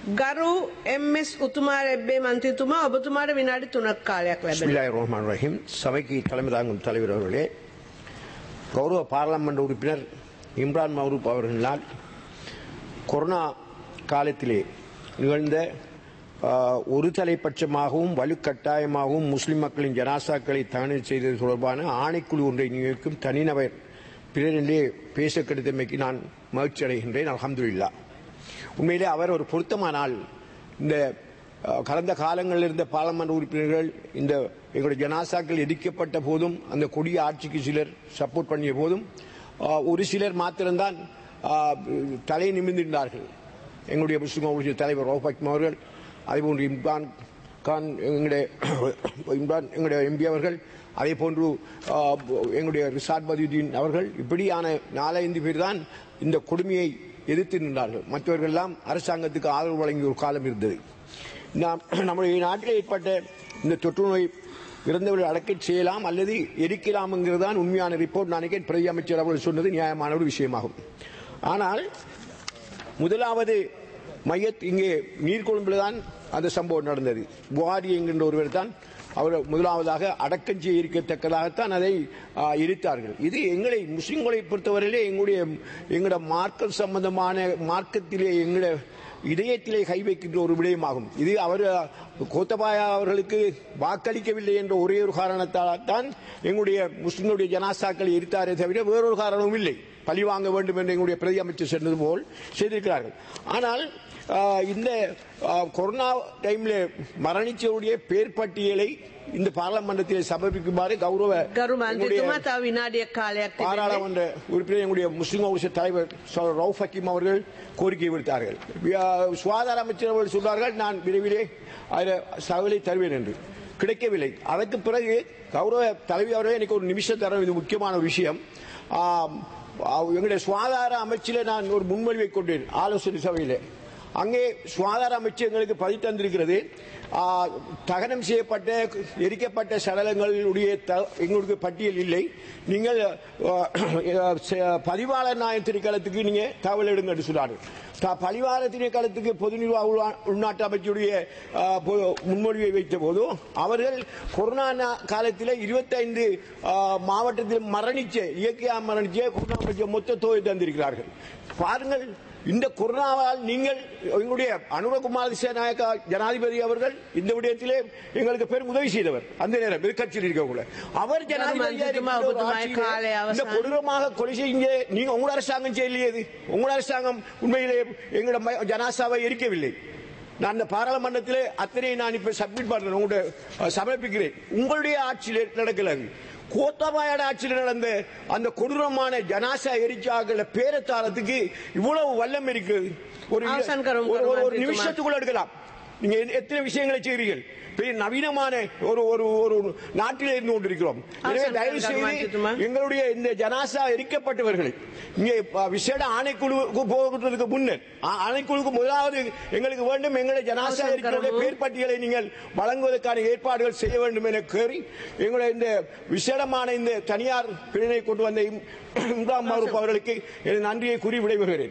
ගරු එම්.එස්. උතුමා ලැබ්බේ මන්ත්‍රීතුමා ඔබතුමාට විනාඩි 3ක් කාලයක් ලැබෙනවා. பிஸ்மில்லாஹ் ரஹ்மான் ரஹீம் சபைக்கு தலைமை தாங்கும் தலைவர் அவர்களே கௌரவ பாராளுமன்ற உறுப்பினர் இம்ரான் மஹரூப் அவர்களால் கொரோனா காலத்திலே நிகழ்ந்த ஆஹ், ஒரு தலைப்பட்சமாகவும் வலுக்கட்டாயமாகவும் முஸ்லிம் மக்களின் ஜனாசாக்களை தகனம் செய்தது தொடர்பான ஆணைக்குழு ஒன்றை நியமிக்கும் தனிநபர் பிறரிலே பேச கெடுத்தமைக்கு நான் மகிழ்ச்சி அடைகின்றேன் அல்ஹம்துலில்லா உண்மையிலே அவர் ஒரு பொருத்தமான ஆள் இந்த அஹ், கடந்த காலங்களில் இருந்த பாராளுமன்ற உறுப்பினர்கள் இந்த எங்களுடைய ஜனாசாக்கள் எரிக்கப்பட்ட போதும் அந்த கொடிய ஆட்சிக்கு சிலர் சப்போர்ட் பண்ணிய போதும் அஹ், ஒரு சிலர் மாத்திரம்தான் அஹ், தலை நிமிர்ந்திருந்தார்கள் எங்களுடைய முஸ்லிம் கம்யூனிஸ்ட் தலைவர் ரவுஃப் ஹக்கீம் அவர்கள் அதேபோன்று இம்ரான் கான் எங்களுடைய இம்ரான் எங்களுடைய எம்பி அவர்கள் அதே போன்று அஹ், எங்களுடைய ரிசாட் பதியுதீன் அவர்கள் இப்படியான நாலஞ்சு பேர் தான் இந்த கொடுமையை எதிர்த்து நின்றார்கள் மற்றவர்கள் எல்லாம் அரசாங்கத்துக்கு ஆதரவு வழங்கிய ஒரு காலம் இருந்தது நாம் நம்முடைய நாட்டில் ஏற்பட்ட இந்த தொற்று நோய் இறந்தவர்கள் அடக்கச் செய்யலாம் அல்லது எரிக்கலாம்ங்கிறது தான் உண்மையான ரிப்போர்ட் நான் நினைக்கிறேன் பிரதி அமைச்சர் அவர்கள் சொன்னது நியாயமான ஒரு விஷயமாகும் ஆனால் முதலாவது மையத் இங்கே நீர்கொழும்பில் தான் அந்த சம்பவம் நடந்தது புகாரி என்கின்ற ஒருவர் தான் அவர் முதலாவதாக அடக்கம் செய்ய இருக்கத்தக்கதாகத்தான் அதை ஆ, எரித்தார்கள் இது எங்களை முஸ்லிம்களை பொறுத்தவரையிலே எங்களுடைய எங்களோட மார்க்கம் சம்பந்தமான மார்க்கத்திலே எங்களோட இதயத்திலே கை வைக்கின்ற ஒரு விடயமாகும் இது அவர் கோத்தபாயா அவர்களுக்கு வாக்களிக்கவில்லை என்ற ஒரே ஒரு காரணத்தால் தான் எங்களுடைய முஸ்லிம்களுடைய ஜனாசாக்களை எரித்தாரே தவிர வேறொரு காரணமும் இல்லை பழி வாங்க வேண்டும் என்று எங்களுடைய பிரதி அமைச்சர் சொன்னது போல் செய்திருக்கிறார்கள் ஆனால் ஆஹ், இந்த ஆஹ், கொரோனா டைம்ல மரணிச்சவருடைய பேர் பட்டியலை இந்த பாராளுமன்றத்தில் சமர்ப்பிக்குமாறு கௌரவ ගරු எங்களுடைய මන්ත්‍රීතුමා තව විනාඩියක් කාලයක් තිබෙනවා. பாராளுமன்ற உறுப்பினர் எங்களுடைய முஸ்லிம் கவுன்சில் தலைவர் சகோதரர் ரவுஃப் ஹக்கீம் அவர்கள் கோரிக்கை விடுத்தார்கள் வி- சுகாதார அமைச்சர் அவர்கள் சொன்னார்கள் நான் விரைவிலே அதில் தகவலை தருவேன் என்று கிடைக்கவில்லை அதற்கு பிறகு கௌரவ தலைவி அவர்களே எனக்கு ஒரு நிமிஷம் தர இது முக்கியமான ஒரு விஷயம் ஆம், ஆ- எங்களுடைய சுகாதார அமைச்சில் நான் ஒரு முன்மொழிவை கொண்டேன் ஆலோசனை சபையிலே அங்கே சுகாதார அமைச்சு எங்களுக்கு பதிவு தந்திருக்கிறது ஆ, தகனம் செய்யப்பட்ட எரிக்கப்பட்ட சடலங்களுடைய த- எங்களுக்கு பட்டியல் இல்லை நீங்கள் ஆ, ச- பதிவாளர் நாயன் திணைக்களத்துக்கு நீங்க தகவல் எடுங்க என்று சொன்னார்கள் த- பதிவாளர் திணைக்களத்துக்கு பொது நிர்வாக உள்நா- உள்நாட்டு அமைச்சுடைய ஆ, பொ- முன்மொழிவை வைத்த போது அவர்கள் கொரோனா நா- காலத்தில் இருபத்தைந்து மாவட்டத்தில் மரணிச்ச இயற்கையாக மரணிச்ச கொரோனா மரணிச்ச மொத்த தொகை தந்திருக்கிறார்கள் பாருங்கள் இந்த கொரோனாவால் நீங்கள் எங்களுடைய அனுரகுமார் திசாநாயக்கா ஜனாதிபதி அவர்கள் இந்த விடயத்திலே எங்களுக்கு பெரும் உதவி செய்தவர் அந்த நேரம் எதிர்கட்சியில் இருக்கக்குள்ள அவர் ஜனாதிபதியா மன்றித்துமா, இருக்கின்ற ஒரு ஒப்புதுமாய் ஆட்சியிலே காலை அவசானம். இந்த கொடூரமாக கொலை செய்யுங்க நீங்க உங்களோட அரசாங்கம் செய்யலையே இது உங்களோட அரசாங்கம் உண்மையிலே எங்களோட ம- ஜனாசாவை எரிக்கவில்லை நான் இந்த பாராளுமன்றத்திலே அத்தனை நான் இப்ப சப்மிட் பண்றேன் உங்களுடைய அஹ், சமர்ப்பிக்கிறேன் உங்களுடைய ஆட்சியிலே நடக்கல அது. கோத்தபாயோட ஆட்சியில் நடந்த அந்த கொடூரமான ஜனாசா எரிச்சாக்கள பேரத்தாளத்துக்கு இவ்வளவு வல்லம் இருக்குது ஒரு அவசான் கரும் ஒரு- ஒரு- ஒரு கரும் நிமிஷத்துக்குள்ள எடுக்கலாம் நீங்க எ- எத்தனை விஷயங்களை செய்கிறீர்கள் பெரிய நவீனமான ஒரு ஒரு ஒரு நாட்டிலே இருந்து கொண்டிருக்கிறோம் எனவே அவசான் தயவு கரும் செய்து கருமாந்தித்துமா. எங்களுடைய இந்த ஜனாசா எரிக்கப்பட்டவர்கள் இங்கே ப- விசேட ஆணைக்குழுவுக்கு போகிறதுக்கு முன்னர் ஆ- ஆணைக்குழுவுக்கு முதலாவது எங்களுக்கு வேண்டும் எங்களுடைய ஜனாசா அவசரம் எரிக்கிறவருடைய கருமு. பேர் பட்டியலை நீங்கள் வழங்குவதற்கான ஏற்பாடுகள் செய்ய வேண்டும் என கோரி எங்களுடைய இந்த விசேடமான இந்த தனியார் பிரிவினை கொண்டு வந்த இம்- இம்ரான் மாரூப் அவர்களுக்கு எனது நன்றியை கூறி விடைபெறுகிறேன்